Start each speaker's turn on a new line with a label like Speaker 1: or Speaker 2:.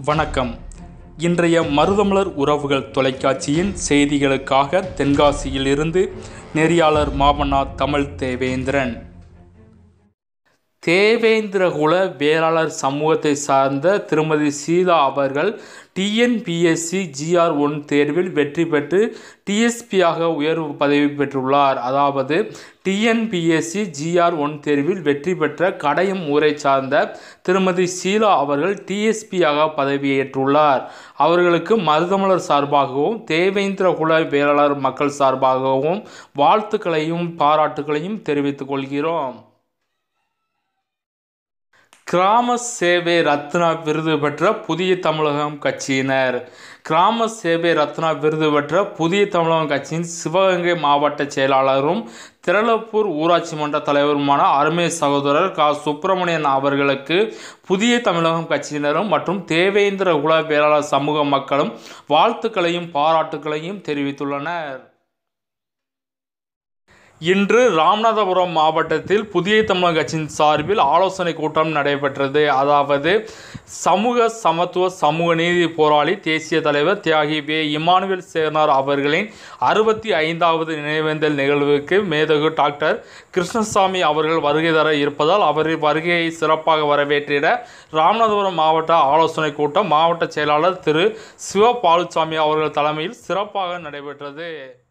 Speaker 1: வணக்கம் இன்றைய மருதமலர் உறவுகள் தொலைக்காட்சியின் செய்திகளுக்காக தென்காசியிலிருந்து நெறியாளர் மாமன்னா தமிழ் தேவேந்திரன் தேவேந்திரகுல வேளாளர் சமூகத்தை சார்ந்த திருமதி சீதா அவர்கள் டிஎன்பிஎஸ்சி ஜிஆர் ஒன் தேர்வில் வெற்றி பெற்று டிஎஸ்பியாக உயர்வு பதவி பெற்றுள்ளார் அதாவது டிஎன்பிஎஸ்சி ஜிஆர் ஒன் தேர்வில் வெற்றி பெற்ற கடையம் ஊரை சார்ந்த திருமதி சீலா அவர்கள் டிஎஸ்பியாக பதவியேற்றுள்ளார் அவர்களுக்கு மருதமலர் சார்பாகவும் தேவேந்திரகுல வேளாளர் மக்கள் சார்பாகவும் வாழ்த்துக்களையும் பாராட்டுகளையும் தெரிவித்துக் கொள்கிறோம் கிராம சேவை ரத்னா விருது பெற்ற புதிய தமிழகம் கட்சியினர் கிராம சேவை ரத்னா விருது பெற்ற புதிய தமிழகம் கட்சியின் சிவகங்கை மாவட்ட செயலாளரும் திரளப்பூர் ஊராட்சி மன்ற தலைவருமான அருமை சகோதரர் க சுப்பிரமணியன் அவர்களுக்கு புதிய தமிழகம் கட்சியினரும் மற்றும் தேவேந்திர குல வேளாளர் சமூக மக்களும் வாழ்த்துக்களையும் பாராட்டுகளையும் தெரிவித்துள்ளனர் இன்று ராமநாதபுரம் மாவட்டத்தில் புதிய தமிழக கட்சியின் சார்பில் ஆலோசனை கூட்டம் நடைபெற்றது அதாவது சமூக சமத்துவ சமூக நீதி போராளி தேசிய தலைவர் தியாகி வே இமானுவேல் சேனார் அவர்களின் அறுபத்தி ஐந்தாவது நினைவேந்தல் நிகழ்வுக்கு மேதகு டாக்டர் கிருஷ்ணசாமி அவர்கள் வருகை தர இருப்பதால் அவரின் வருகையை சிறப்பாக வரவேற்றிட ராமநாதபுரம் மாவட்ட ஆலோசனை கூட்டம் மாவட்ட செயலாளர் திரு சிவபாலுசாமி அவர்கள் தலைமையில் சிறப்பாக நடைபெற்றது